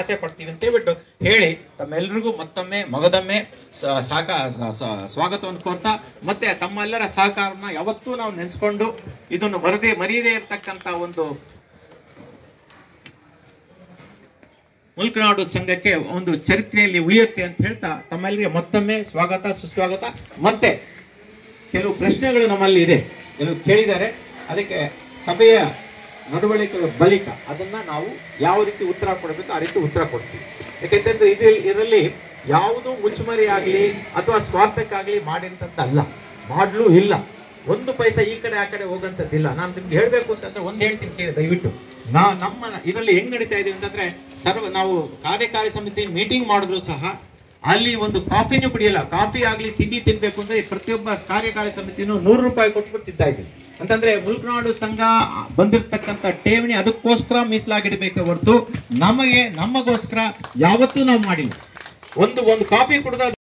ಆಸೆ ಪಡ್ತೀವಿ ಅಂತ ಹೇಳ್ಬಿಟ್ಟು ಹೇಳಿ ತಮ್ಮೆಲ್ಲರಿಗೂ ಮತ್ತೊಮ್ಮೆ ಮಗದೊಮ್ಮೆ ಸ- ಸಾಕ ಸ- ಸ- ಸ್ವಾಗತವನ್ನು ಕೋರ್ತಾ ಮತ್ತೆ ತಮ್ಮೆಲ್ಲರ ಸಹಕಾರನ ಯಾವತ್ತೂ ನಾವು ನೆನೆಸ್ಕೊಂಡು ಇದನ್ನು ಮರದೇ ಮರೆಯದೇ ಇರತಕ್ಕಂತ ಒಂದು ಮುಲ್ಕನಾಡು ಸಂಘಕ್ಕೆ ಒಂದು ಚರಿತ್ರೆಯಲ್ಲಿ ಉಳಿಯುತ್ತೆ ಅಂತ ಹೇಳ್ತಾ ತಮ್ಮೆಲ್ಲರಿಗೆ ಮತ್ತೊಮ್ಮೆ ಸ್ವಾಗತ ಸುಸ್ವಾಗತ ಮತ್ತೆ ಕೆಲವು ಪ್ರಶ್ನೆಗಳು ನಮ್ಮಲ್ಲಿ ಇದೆ ಕೆಲವು ಕೇಳಿದ್ದಾರೆ ಅದಕ್ಕೆ ಸಭೆಯ ನಡವಳಿಕೆ ಬಳಿಕ ಅದನ್ನ ನಾವು ಯಾವ ರೀತಿ ಉತ್ತರ ಕೊಡಬೇಕು ಆ ರೀತಿ ಉತ್ತರ ಕೊಡ್ತೀವಿ ಯಾಕೆಂತಂದ್ರೆ ಇದು ಇದರಲ್ಲಿ ಯಾವುದು ಮುಚ್ಚುಮರಿ ಆಗಲಿ ಅಥವಾ ಸ್ವಾರ್ಥಕ್ಕಾಗಲಿ ಮಾಡಿದಂತಲ್ಲ ಮಾಡ್ಲೂ ಇಲ್ಲ ಒಂದು ಪೈಸಾ ಈ ಕಡೆ ಆ ಕಡೆ ಹೋಗಂತದ್ದಿಲ್ಲ ನಾನು ನಿಮ್ಗೆ ಹೇಳ್ಬೇಕು ಅಂತಂದ್ರೆ ಒಂದು ಹೇಳ್ತೀನಿ ಕೇಳಿ ದಯವಿಟ್ಟು ನಾ ನಮ್ಮ ಇದರಲ್ಲಿ ಹೆಂಗ್ ನಡೀತಾ ಇದೀವಿ ಅಂತಂದ್ರೆ ಸರ್ವ ನಾವು ಕಾರ್ಯಕಾರಿ ಸಮಿತಿ ಮೀಟಿಂಗ್ ಮಾಡಿದ್ರು ಸಹ ಅಲ್ಲಿ ಒಂದು ಕಾಫಿನೂ ಕುಡಿಯಲ್ಲ ಕಾಫಿ ಆಗ್ಲಿ ತಿಂಡಿ ತಿನ್ಬೇಕು ಅಂದ್ರೆ ಪ್ರತಿಯೊಬ್ಬ ಕಾರ್ಯಕಾರಿ ಸಮಿತಿನೂ ನೂರು ರೂಪಾಯಿ ಕೊಟ್ಬಿಟ್ಟು ತಿಂತಾ ಇದ್ದೀವಿ ಅಂತಂದ್ರೆ ಮುಲ್ಕನಾಡು ಸಂಘ ಬಂದಿರತಕ್ಕಂತ ಠೇವಣಿ ಅದಕ್ಕೋಸ್ಕರ ಮೀಸಲಾಗಿಡಬೇಕೆ ಹೊರತು ನಮಗೆ ನಮಗೋಸ್ಕರ ಯಾವತ್ತೂ ನಾವು ಮಾಡಿಲ್ಲ ಒಂದು ಒಂದು ಕಾಫಿ ಕುಡಿದ್ರೆ